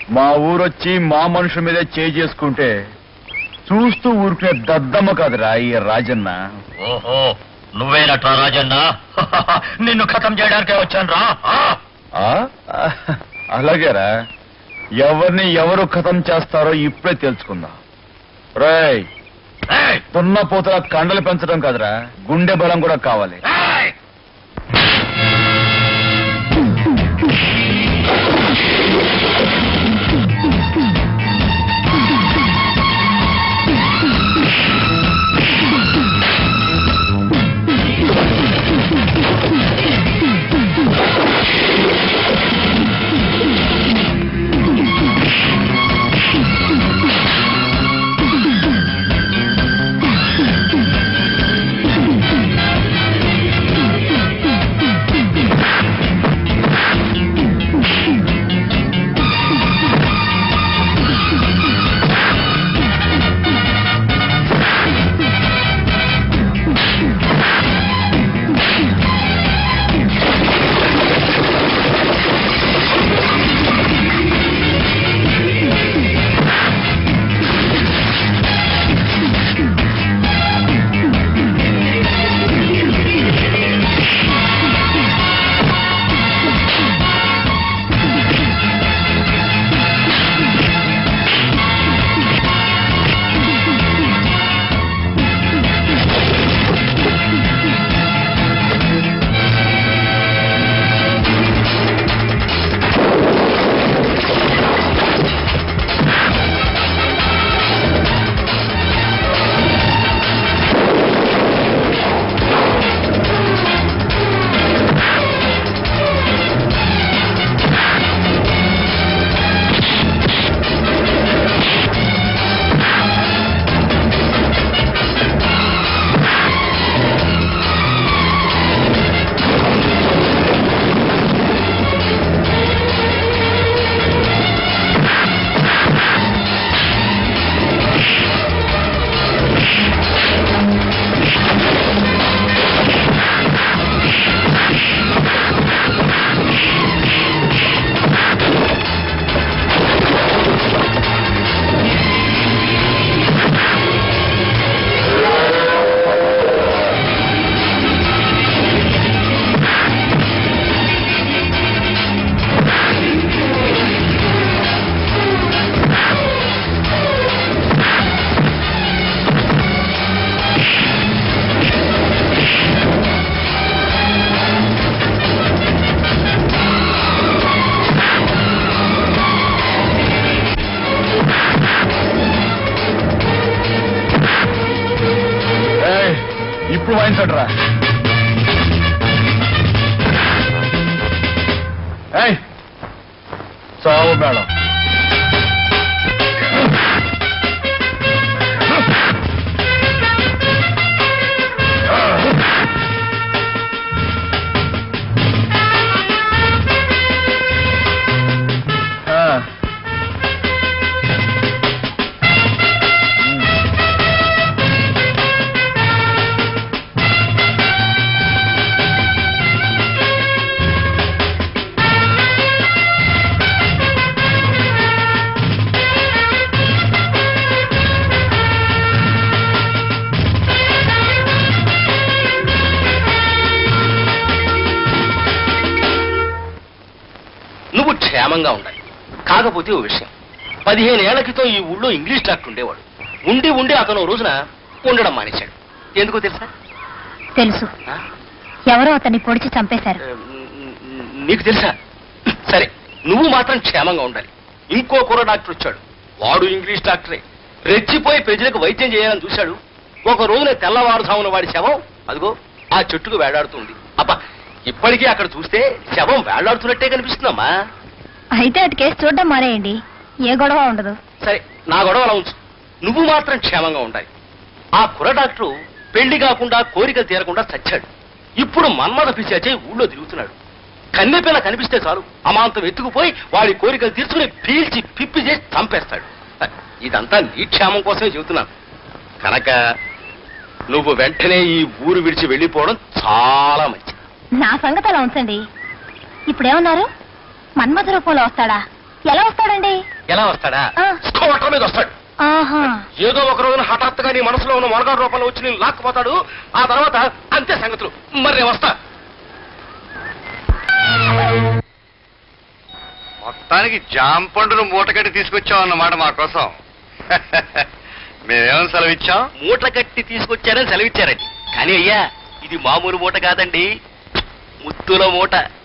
మా ఊరొచ్చి మా మనుషుల మీదే చేయి చేసుకుంటే చూస్తూ ఊరుకునే దద్దమ్మ కాదురా ఈ రాజన్న ఓహో నువ్వేనట్రా రాజన్న నిన్ను ఖతం చేయడానికే వచ్చాను రా ఆ? అలాగేరా ఎవరిని ఎవరు ఖతం చేస్తారో ఇప్పుడే తెలుసుకుందాం రేయ్ దున్నపోతల కండలు పెంచడం కాదురా గుండె బలం కూడా కావాలి ఏయ్, ఇప్పుడు వాయించండి రా ఏయ్ చావు మేడం ఆ. నువ్వు క్షేమంగా ఉండాలి కాకపోతే ఓ విషయం పదిహేను ఏళ్ల క్రితం ఈ ఊళ్ళో ఇంగ్లీష్ డాక్టర్ ఉండేవాడు ఉండి ఉండి అతను ఓ రోజున ఉండడం మానేశాడు ఎందుకో తెలుసా తెలుసు ఆ? ఎవరో అతన్ని పొడిచి చంపేశారు ఏ, నీకు తెలుసా సరే నువ్వు మాత్రం క్షేమంగా ఉండాలి ఇంకో కుర్ర డాక్టర్ వచ్చాడు వాడు ఇంగ్లీష్ డాక్టరే రెచ్చిపోయి ప్రజలకు వైద్యం చేయాలని చూశాడు ఒక రోజున తెల్లవారుజామున వాడి శవం అదిగో ఆ చెట్టుకు వేలాడుతుంది అబ్బా ఇప్పటికీ అక్కడ చూస్తే శవం వేలాడుతున్నట్టే కనిపిస్తుందమ్మా అయితే అటు కేసు చూడడం మానేయండి ఏ గొడవ ఉండదు సరే నా గొడవ అలా ఉంచు నువ్వు మాత్రం క్షేమంగా ఉండాలి ఆ కుర్ర డాక్టరు పెళ్లి కాకుండా కోరికలు తీరకుండా చచ్చాడు ఇప్పుడు మన్మథ పిశాచే ఊళ్ళో తిరుగుతున్నాడు కన్నెపిల్ల కనిపిస్తే చాలు అమాంతం ఎత్తుకుపోయి వాడి కోరికలు తీర్చుకుని పీల్చి పిప్పి చేసి చంపేస్తాడు ఇదంతా నీ క్షేమం కోసమే చెబుతున్నాను కనుక నువ్వు వెంటనే ఈ ఊరు విడిచి వెళ్ళిపోవడం చాలా మంచిది నా సంగతి అలా ఉంచండి ఇప్పుడేమన్నారు మన్మథ రూపంలో వస్తాడా ఎలా వస్తాడండి ఎలా వస్తాడా ఆ. స్కూటర్ మీద వస్తాడు ఆహా ఏదో ఒక రోజున హఠాత్తుగా నీ మనసులో ఉన్న మొనగాడు రూపంలో వచ్చి నేను లాక్కుపోతాడు ఆ తర్వాత అంతే సంగతులు మరి నేను వస్తా మొత్తానికి జాంపండును మూటగట్టి తీసుకొచ్చావు అన్నమాట మా కోసం మేమేమని సెలవిచ్చాం మూట కట్టి తీసుకొచ్చారని సెలవిచ్చారండి కానీ అయ్యా ఇది మామూలు మూట కాదండి ముత్తుల మూట